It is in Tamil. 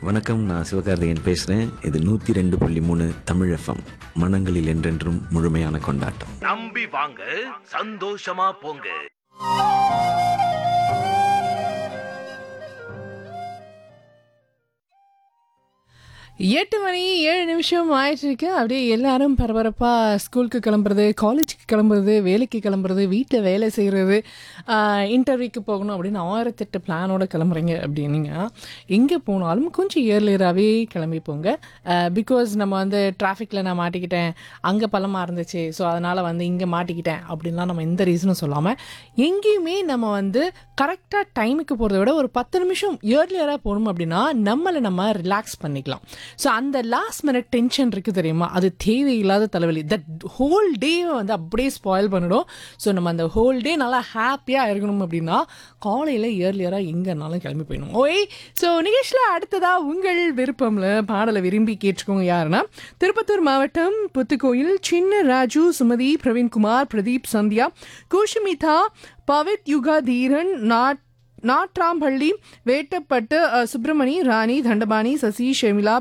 வணக்கம் நான் சிவகார்த்திகேயன் பேசுகிறேன் இது நூற்றி ரெண்டு புள்ளி மூணு தமிழ் எஃப்எம் மனங்களில் என்றென்றும் முழுமையான கொண்டாட்டம் நம்பி வாங்க சந்தோஷமா போங்க எட்டு மணி ஏழு நிமிஷம் ஆயிட்டு இருக்கு அப்படியே எல்லாரும் பரபரப்பாக ஸ்கூலுக்கு கிளம்புறது காலேஜுக்கு கிளம்புறது வேலைக்கு கிளம்புறது வீட்டில் வேலை செய்கிறது இன்டர்வியூக்கு போகணும் அப்படின்னு ஆயிரத்தெட்டு பிளானோட கிளம்புறீங்க அப்படின்னீங்க எங்கே போனாலும் கொஞ்சம் இயர்லியராகவே கிளம்பி போங்க பிகாஸ் நம்ம வந்து டிராஃபிக்கில் நான் மாட்டிக்கிட்டேன் அங்கே பள்ளமாக இருந்துச்சு ஸோ அதனால் வந்து இங்கே மாட்டிக்கிட்டேன் அப்படின்லாம் நம்ம எந்த ரீசனும் சொல்லாமல் எங்கேயுமே நம்ம வந்து கரெக்டாக டைமுக்கு போகிறத விட ஒரு பத்து நிமிஷம் இயர்லியராக போகணும் அப்படின்னா நம்மளை நம்ம ரிலாக்ஸ் பண்ணிக்கலாம் ஸோ அந்த லாஸ்ட் மினிட் டென்ஷன் இருக்குது தெரியுமா அது தேவையில்லாத தலைவலி தட் ஹோல் டேவை வந்து அப்படியே ஸ்பாயில் பண்ணிடும் ஸோ நம்ம அந்த ஹோல் டே நல்லா ஹாப்பியாக இருக்கணும் அப்படின்னா காலையில் இயர்லியராக எங்கேனாலும் கிளம்பி போயிடணும் ஓய் ஸோ நிகழ்ச்சியில் அடுத்ததாக உங்கள் விருப்பம்ல பாடலை விரும்பி கேட்டுக்கோங்க யாருன்னா திருப்பத்தூர் மாவட்டம் புத்துக்கோயில் சின்ன ராஜு சுமதி பிரவீன்குமார் பிரதீப் சந்தியா கோஷமிதா பவித் யுகா தீரன் நாட் நாட்ராம்பள்ளி வேட்டப்பட்டு அஹ், சுப்பிரமணி ராணி தண்டபாணி சசி ஷெமிலா